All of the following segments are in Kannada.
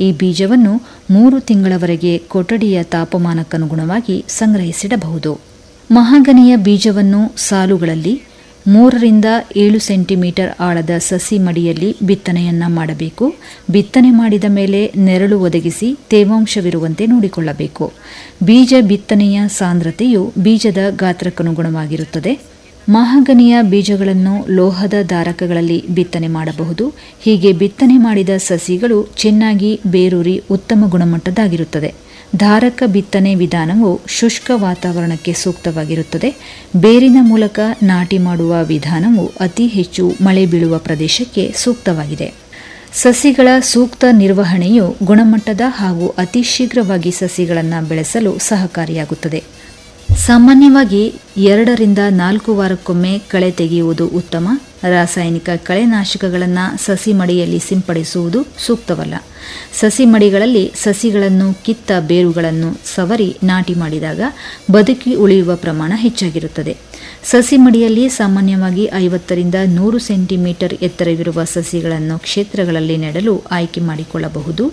ಈ ಬೀಜವನ್ನು ಮೂರು ತಿಂಗಳವರೆಗೆ ಕೊಠಡಿಯ ತಾಪಮಾನಕ್ಕನುಗುಣವಾಗಿ ಸಂಗ್ರಹಿಸಿಡಬಹುದು ಮಹಾಗನಿಯ ಬೀಜವನ್ನು ಸಾಲುಗಳಲ್ಲಿ ಮೂರರಿಂದ ಏಳು ಸೆಂಟಿಮೀಟರ್ ಆಳದ ಸಸಿ ಮಡಿಯಲ್ಲಿ ಬಿತ್ತನೆಯನ್ನ ಮಾಡಬೇಕು ಬಿತ್ತನೆ ಮಾಡಿದ ಮೇಲೆ ನೆರಳು ಒದಗಿಸಿ ತೇವಾಂಶವಿರುವಂತೆ ನೋಡಿಕೊಳ್ಳಬೇಕು ಬೀಜ ಬಿತ್ತನೆಯ ಸಾಂದ್ರತೆಯು ಬೀಜದ ಗಾತ್ರಕ್ಕನುಗುಣವಾಗಿರುತ್ತದೆ ಮಹಾಗನಿಯ ಬೀಜಗಳನ್ನು ಲೋಹದ ಧಾರಕಗಳಲ್ಲಿ ಬಿತ್ತನೆ ಮಾಡಬಹುದು ಹೀಗೆ ಬಿತ್ತನೆ ಮಾಡಿದ ಸಸಿಗಳು ಚೆನ್ನಾಗಿ ಬೇರೂರಿ ಉತ್ತಮ ಗುಣಮಟ್ಟದಾಗಿರುತ್ತದೆ ಧಾರಕ ಬಿತ್ತನೆ ವಿಧಾನವು ಶುಷ್ಕ ವಾತಾವರಣಕ್ಕೆ ಸೂಕ್ತವಾಗಿರುತ್ತದೆ ಬೇರಿನ ಮೂಲಕ ನಾಟಿ ಮಾಡುವ ವಿಧಾನವು ಅತಿ ಹೆಚ್ಚು ಮಳೆ ಬೀಳುವ ಪ್ರದೇಶಕ್ಕೆ ಸೂಕ್ತವಾಗಿದೆ ಸಸಿಗಳ ಸೂಕ್ತ ನಿರ್ವಹಣೆಯು ಗುಣಮಟ್ಟದ ಹಾಗೂ ಅತಿ ಶೀಘ್ರವಾಗಿ ಸಸಿಗಳನ್ನು ಬೆಳೆಸಲು ಸಹಕಾರಿಯಾಗುತ್ತದೆ ಸಾಮಾನ್ಯವಾಗಿ ಎರಡರಿಂದ ನಾಲ್ಕು ವಾರಕ್ಕೊಮ್ಮೆ ಕಳೆ ತೆಗೆಯುವುದು ಉತ್ತಮ ರಾಸಾಯನಿಕ ಕಳೆನಾಶಕಗಳನ್ನು ಸಸಿ ಮಡಿಯಲ್ಲಿ ಸಿಂಪಡಿಸುವುದು ಸೂಕ್ತವಲ್ಲ ಸಸಿ ಮಡಿಗಳಲ್ಲಿ ಸಸಿಗಳನ್ನು ಕಿತ್ತ ಬೇರುಗಳನ್ನು ಸವರಿ ನಾಟಿ ಮಾಡಿದಾಗ ಬದುಕಿ ಉಳಿಯುವ ಪ್ರಮಾಣ ಹೆಚ್ಚಾಗಿರುತ್ತದೆ ಸಸಿ ಮಡಿಯಲ್ಲಿ ಸಾಮಾನ್ಯವಾಗಿ ಐವತ್ತರಿಂದ ನೂರು ಸೆಂಟಿಮೀಟರ್ ಎತ್ತರವಿರುವ ಸಸಿಗಳನ್ನು ಕ್ಷೇತ್ರಗಳಲ್ಲಿ ನೆಡಲು ಆಯ್ಕೆ ಮಾಡಿಕೊಳ್ಳಬಹುದು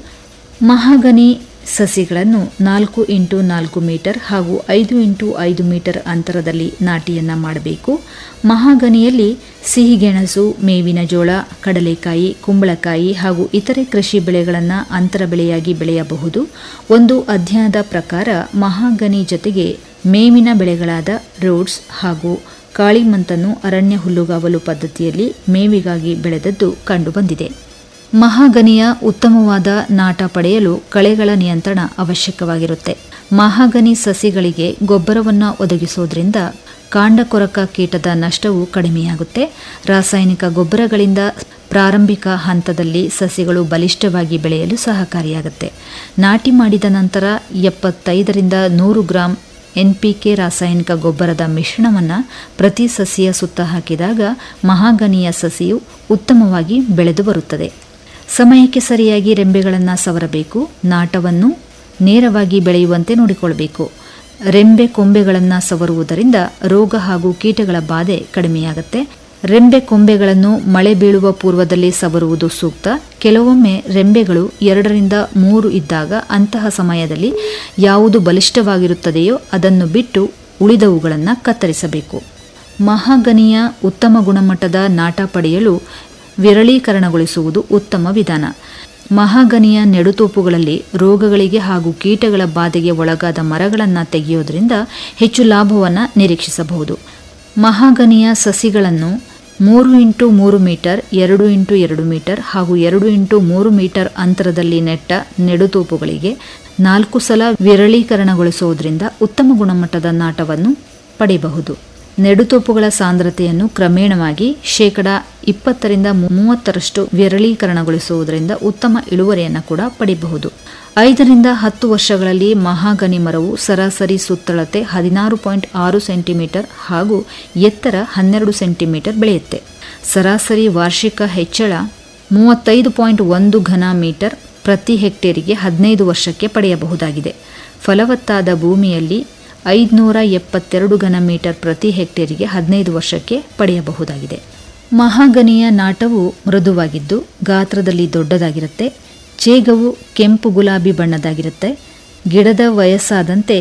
ಮಹಾಗನಿ ಸಸಿಗಳನ್ನು ನಾಲ್ಕು ಇಂಟು ನಾಲ್ಕು ಮೀಟರ್ ಹಾಗೂ ಐದು ಇಂಟು ಐದು ಮೀಟರ್ ಅಂತರದಲ್ಲಿ ನಾಟಿಯನ್ನ ಮಾಡಬೇಕು ಮಹಾಗನಿಯಲ್ಲಿ ಸಿಹಿಗೆಣಸು ಮೇವಿನ ಜೋಳ ಕಡಲೆಕಾಯಿ ಕುಂಬಳಕಾಯಿ ಹಾಗೂ ಇತರೆ ಕೃಷಿ ಬೆಳೆಗಳನ್ನು ಅಂತರ ಬೆಳೆಯಾಗಿ ಬೆಳೆಯಬಹುದು ಒಂದು ಅಧ್ಯಯನದ ಪ್ರಕಾರ ಮಹಾಗನಿ ಜೊತೆಗೆ ಮೇವಿನ ಬೆಳೆಗಳಾದ ರೋಡ್ಸ್ ಹಾಗೂ ಕಾಳಿಮಂತನ್ನು ಅರಣ್ಯ ಹುಲ್ಲುಗಾವಲು ಪದ್ಧತಿಯಲ್ಲಿ ಮೇವಿಗಾಗಿ ಬೆಳೆದದ್ದು ಕಂಡುಬಂದಿದೆ ಮಹಾಗನಿಯ ಉತ್ತಮವಾದ ನಾಟ ಪಡೆಯಲು ಕಳೆಗಳ ನಿಯಂತ್ರಣ ಅವಶ್ಯಕವಾಗಿರುತ್ತೆ ಮಹಾಗನಿ ಸಸಿಗಳಿಗೆ ಗೊಬ್ಬರವನ್ನು ಒದಗಿಸೋದ್ರಿಂದ ಕಾಂಡಕೊರಕ ಕೀಟದ ನಷ್ಟವು ಕಡಿಮೆಯಾಗುತ್ತೆ ರಾಸಾಯನಿಕ ಗೊಬ್ಬರಗಳಿಂದ ಪ್ರಾರಂಭಿಕ ಹಂತದಲ್ಲಿ ಸಸಿಗಳು ಬಲಿಷ್ಠವಾಗಿ ಬೆಳೆಯಲು ಸಹಕಾರಿಯಾಗುತ್ತೆ ನಾಟಿ ಮಾಡಿದ ನಂತರ ಎಪ್ಪತ್ತೈದರಿಂದ ನೂರು ಗ್ರಾಂ ಎನ್ಪಿಕೆ ರಾಸಾಯನಿಕ ಗೊಬ್ಬರದ ಮಿಶ್ರಣವನ್ನು ಪ್ರತಿ ಸಸಿಯ ಸುತ್ತ ಹಾಕಿದಾಗ ಮಹಾಗನಿಯ ಸಸಿಯು ಉತ್ತಮವಾಗಿ ಬೆಳೆದು ಬರುತ್ತದೆ ಸಮಯಕ್ಕೆ ಸರಿಯಾಗಿ ರೆಂಬೆಗಳನ್ನು ಸವರಬೇಕು ನಾಟವನ್ನು ನೇರವಾಗಿ ಬೆಳೆಯುವಂತೆ ನೋಡಿಕೊಳ್ಳಬೇಕು ರೆಂಬೆ ಕೊಂಬೆಗಳನ್ನು ಸವರುವುದರಿಂದ ರೋಗ ಹಾಗೂ ಕೀಟಗಳ ಬಾಧೆ ಕಡಿಮೆಯಾಗುತ್ತೆ ರೆಂಬೆ ಕೊಂಬೆಗಳನ್ನು ಮಳೆ ಬೀಳುವ ಪೂರ್ವದಲ್ಲಿ ಸವರುವುದು ಸೂಕ್ತ ಕೆಲವೊಮ್ಮೆ ರೆಂಬೆಗಳು ಎರಡರಿಂದ ಮೂರು ಇದ್ದಾಗ ಅಂತಹ ಸಮಯದಲ್ಲಿ ಯಾವುದು ಬಲಿಷ್ಠವಾಗಿರುತ್ತದೆಯೋ ಅದನ್ನು ಬಿಟ್ಟು ಉಳಿದವುಗಳನ್ನು ಕತ್ತರಿಸಬೇಕು ಮಹಾಗನಿಯ ಉತ್ತಮ ಗುಣಮಟ್ಟದ ನಾಟ ಪಡೆಯಲು ವಿರಳೀಕರಣಗೊಳಿಸುವುದು ಉತ್ತಮ ವಿಧಾನ ಮಹಾಗನಿಯ ನೆಡುತೋಪುಗಳಲ್ಲಿ ರೋಗಗಳಿಗೆ ಹಾಗೂ ಕೀಟಗಳ ಬಾಧೆಗೆ ಒಳಗಾದ ಮರಗಳನ್ನು ತೆಗೆಯೋದ್ರಿಂದ ಹೆಚ್ಚು ಲಾಭವನ್ನು ನಿರೀಕ್ಷಿಸಬಹುದು ಮಹಾಗನಿಯ ಸಸಿಗಳನ್ನು ಮೂರು ಇಂಟು ಮೂರು ಮೀಟರ್ ಎರಡು ಇಂಟು ಎರಡು ಮೀಟರ್ ಹಾಗೂ ಎರಡು ಇಂಟು ಮೂರು ಮೀಟರ್ ಅಂತರದಲ್ಲಿ ನೆಟ್ಟ ನೆಡುತೋಪುಗಳಿಗೆ ನಾಲ್ಕು ಸಲ ವಿರಳೀಕರಣಗೊಳಿಸುವುದರಿಂದ ಉತ್ತಮ ಗುಣಮಟ್ಟದ ನಾಟವನ್ನು ಪಡೆಯಬಹುದು ನೆಡುತೋಪುಗಳ ಸಾಂದ್ರತೆಯನ್ನು ಕ್ರಮೇಣವಾಗಿ ಶೇಕಡ ಇಪ್ಪತ್ತರಿಂದ ಮೂವತ್ತರಷ್ಟು ವಿರಳೀಕರಣಗೊಳಿಸುವುದರಿಂದ ಉತ್ತಮ ಇಳುವರಿಯನ್ನು ಕೂಡ ಪಡೆಯಬಹುದು ಐದರಿಂದ ಹತ್ತು ವರ್ಷಗಳಲ್ಲಿ ಮಹಾಗನಿ ಮರವು ಸರಾಸರಿ ಸುತ್ತಳತೆ ಹದಿನಾರು ಪಾಯಿಂಟ್ ಆರು ಸೆಂಟಿಮೀಟರ್ ಹಾಗೂ ಎತ್ತರ ಹನ್ನೆರಡು ಸೆಂಟಿಮೀಟರ್ ಬೆಳೆಯುತ್ತೆ ಸರಾಸರಿ ವಾರ್ಷಿಕ ಹೆಚ್ಚಳ ಮೂವತ್ತೈದು ಪಾಯಿಂಟ್ ಒಂದು ಘನ ಮೀಟರ್ ಪ್ರತಿ ಹೆಕ್ಟೇರಿಗೆ ಹದಿನೈದು ವರ್ಷಕ್ಕೆ ಪಡೆಯಬಹುದಾಗಿದೆ ಫಲವತ್ತಾದ ಭೂಮಿಯಲ್ಲಿ ಐದುನೂರ ಎಪ್ಪತ್ತೆರಡು ಘನ ಮೀಟರ್ ಪ್ರತಿ ಹೆಕ್ಟೇರಿಗೆ ಹದಿನೈದು ವರ್ಷಕ್ಕೆ ಪಡೆಯಬಹುದಾಗಿದೆ ಮಹಾಗನಿಯ ನಾಟವು ಮೃದುವಾಗಿದ್ದು ಗಾತ್ರದಲ್ಲಿ ದೊಡ್ಡದಾಗಿರುತ್ತೆ ಚೇಗವು ಕೆಂಪು ಗುಲಾಬಿ ಬಣ್ಣದಾಗಿರುತ್ತೆ ಗಿಡದ ವಯಸ್ಸಾದಂತೆ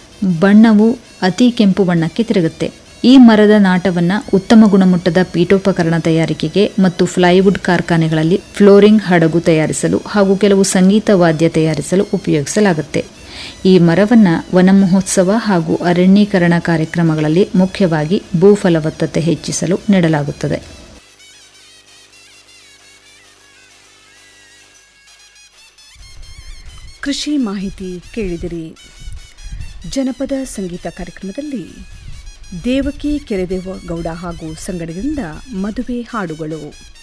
ಬಣ್ಣವು ಅತಿ ಕೆಂಪು ಬಣ್ಣಕ್ಕೆ ತಿರುಗುತ್ತೆ ಈ ಮರದ ನಾಟವನ್ನು ಉತ್ತಮ ಗುಣಮಟ್ಟದ ಪೀಠೋಪಕರಣ ತಯಾರಿಕೆಗೆ ಮತ್ತು ಫ್ಲೈವುಡ್ ಕಾರ್ಖಾನೆಗಳಲ್ಲಿ ಫ್ಲೋರಿಂಗ್ ಹಡಗು ತಯಾರಿಸಲು ಹಾಗೂ ಕೆಲವು ಸಂಗೀತ ವಾದ್ಯ ತಯಾರಿಸಲು ಉಪಯೋಗಿಸಲಾಗುತ್ತೆ ಈ ಮರವನ್ನು ವನ ಮಹೋತ್ಸವ ಹಾಗೂ ಅರಣ್ಯೀಕರಣ ಕಾರ್ಯಕ್ರಮಗಳಲ್ಲಿ ಮುಖ್ಯವಾಗಿ ಭೂಫಲವತ್ತತೆ ಹೆಚ್ಚಿಸಲು ನೆಡಲಾಗುತ್ತದೆ ಕೃಷಿ ಮಾಹಿತಿ ಕೇಳಿದಿರಿ ಜನಪದ ಸಂಗೀತ ಕಾರ್ಯಕ್ರಮದಲ್ಲಿ ದೇವಕಿ ಕೆರೆದೇವ ಗೌಡ ಹಾಗೂ ಸಂಗಡದಿಂದ ಮದುವೆ ಹಾಡುಗಳು